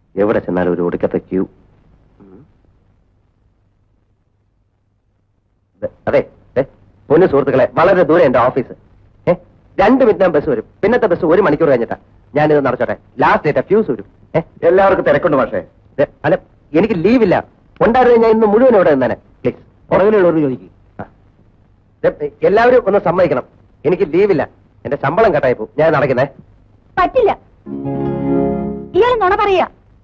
എവിടെ ചെന്നാലും ഒരു ഒടുക്കത്തെ ക്യൂ ദേ- അതെ ദേ, പൊന്നു സുഹൃത്തുക്കളെ വളരെ ദൂരെ എന്റെ ഓഫീസ് ഏ രണ്ട് മിനിറ്റ് ബസ് വരും പിന്നത്തെ ബസ് ഒരു മണിക്കൂർ കഴിഞ്ഞിട്ടാ ഞാനിത് നടച്ചോട്ടെ ലാസ്റ്റ് ഡേറ്റ് ഫ്യൂസ് വരും ഏ എല്ലാവർക്കും തിരക്കുണ്ട് പക്ഷേ ദേ, അല്ല എനിക്ക് ലീവില്ല ഉണ്ടായിരുന്നു ഞാൻ ഇന്ന് മുഴുവൻ ഇവിടെ നിന്നേനെ പ്ലീസ് പുറകിലുള്ളവർ ചോദിക്കും എല്ലാവരും ഒന്ന് സമ്മതിക്കണം എനിക്ക് ലീവില്ല എന്റെ ശമ്പളം കട്ടായി പോകും ഞാൻ നടക്കുന്നേ പറ്റില്ല ഇയാൾ നുണ പറയാ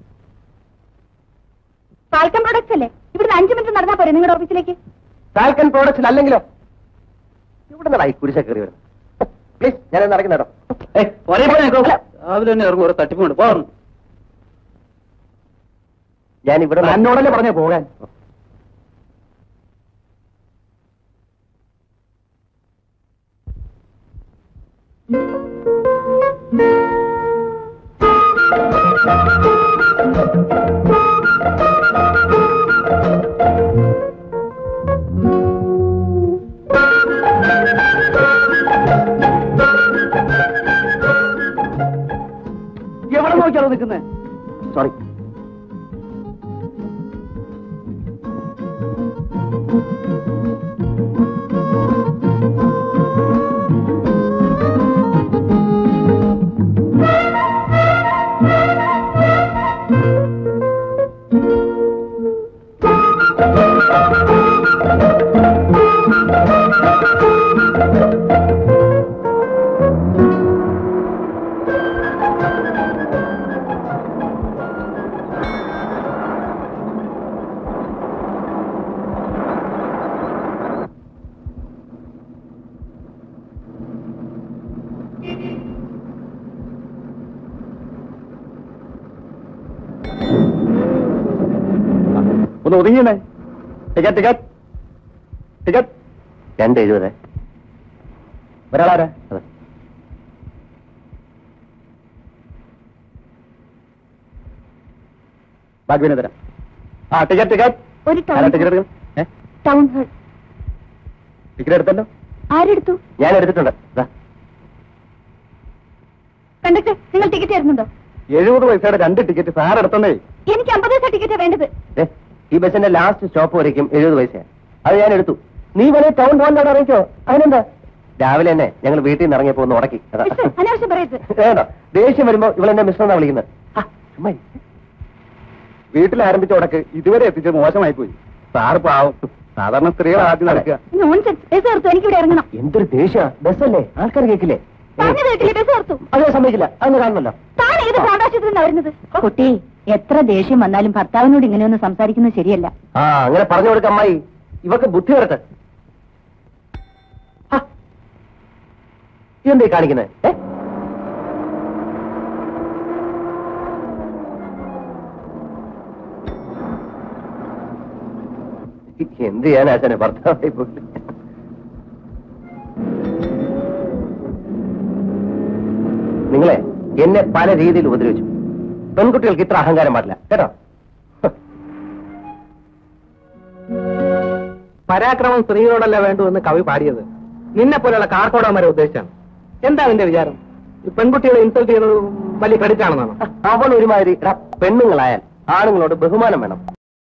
ഫാൽക്കൺ പ്രൊഡക്ട്സ് അല്ലേ ഇവിടുന്ന് അഞ്ചു മിനിറ്റ് നടന്നാ പോരെ നിങ്ങളുടെ ഓഫീസിലേക്ക് ഫാൽക്കൺ പ്രോഡക്ട്സിൽ അല്ലെങ്കിലോ ഇവിടെ നിന്നായി കുരിശ കയറി വരുന്നത് പ്ലീസ് ഞാൻ നടക്കുന്നേട്ടോ രാവിലെ തന്നെ ഇറങ്ങും ഒരു തട്ടിപ്പുണ്ട് പോകണം ഞാൻ ഇവിടെ എന്നോടല്ലേ പറഞ്ഞേ പോകാൻ എവിടെ നോക്കിയാണോ നിൽക്കുന്നത് സോറി ഒന്ന് ഒതുങ്ങിയേ ടിക്കറ്റ് ടിക്കറ്റ് ടിക്കറ്റ് രണ്ട് എഴുപത് ഒരാളാരാ അതെ ബാക്കി പിന്നെ തരാം ആ ടിക്കറ്റ് ടിക്കറ്റ് ഒരു ആരാ ടൗൺ ടിക്കറ്റ് എടുക്കണം ഏ ടൗൺ ഹാൾ ടിക്കറ്റ് എടുത്തല്ലോ ആരെടുത്തു ഞാൻ എടുത്തിട്ടുണ്ട് ദാ. കണ്ടക്ടർ നിങ്ങൾ ടിക്കറ്റ് തരുന്നുണ്ടോ എഴുപത് പൈസയുടെ രണ്ട് ടിക്കറ്റ് സാർ എടുത്തണ്ടേ എനിക്ക് അമ്പത് പൈസ ടിക്കറ്റ് വേണ്ടത് ദേ, ഈ ബസിന്റെ ലാസ്റ്റ് സ്റ്റോപ്പ് വരയ്ക്കും എഴുപത് പൈസയാണ് അത് ഞാൻ എടുത്തു നീ വേണേ ടൗൺ പോകാൻ അറിയിച്ചോ അതിനെന്താ രാവിലെ തന്നെ ഞങ്ങൾ വീട്ടിൽ നിന്ന് ഇറങ്ങിയപ്പോ ഒന്ന് ഉടക്കി അതാ. മിസ്റ്റർ, അനാവശ്യം പറയരുത് വേണ്ട ദേഷ്യം വരുമ്പോ ഇവളെന്നെ മിസ്റ്റർ എന്നാ വിളിക്കുന്നത് ആ, ചുമ്മാ ഇരി. വീട്ടിൽ ആരംഭിച്ച ഉടക്ക് ഇതുവരെ എത്തിച്ചത് മോശമായി പോയി സാറ് പാവം സാധാരണ സ്ത്രീകൾ ആദ്യം നടക്കുക നോൺസെൻസ് ബസ് ഓർത്തു എനിക്ക് ഇവിടെ ഇറങ്ങണം എന്തൊരു ദേഷ്യ ബസ്സല്ലേ ആൾക്കാർ കേൾക്കില്ലേ പറഞ്ഞത് കേട്ടില്ലേ ബസ് ഓർത്തു അതേ സമ്മതിക്കില്ല അതൊന്ന് കാണണല്ലോ താൻ ഏത് പ്രാദേശത്തിൽ നിന്നാ വരുന്നത് കുട്ടി എത്ര ദേഷ്യം വന്നാലും ഭർത്താവിനോട് ഇങ്ങനെയൊന്നും സംസാരിക്കുന്നത് ശരിയല്ല ആ അങ്ങനെ പറഞ്ഞു കൊടുക്ക അമ്മായി ഇവക്ക് ബുദ്ധി വരട്ടെ ആ. ഇതെന്തീ കാണിക്കുന്നത് ഏ എന്ത് ചെയ്യാൻ ആശാനെ ഭർത്താവായി പോയി നിങ്ങളെ എന്നെ പല രീതിയിൽ ഉപദ്രവിച്ചു പെൺകുട്ടികൾക്ക് ഇത്ര അഹങ്കാരം പാടില്ല കേട്ടോ പരാക്രമം സ്ത്രീകളോടല്ല വേണ്ടു എന്ന് കവി പാടിയത് നിന്നെ പോലെയുള്ള കാർക്കോടന്മാരെ ഉദ്ദേശിച്ചാണ് എന്താ നിന്റെ വിചാരം ഈ പെൺകുട്ടികളെ ഇൻസൾട്ട് ചെയ്യുന്നത് വലിയ ക്രെഡിറ്റ് ആണെന്നാണ് അവൾ ഒരുമാതിരി എടാ, പെണ്ണുങ്ങളായാൽ ആണുങ്ങളോട് ബഹുമാനം വേണം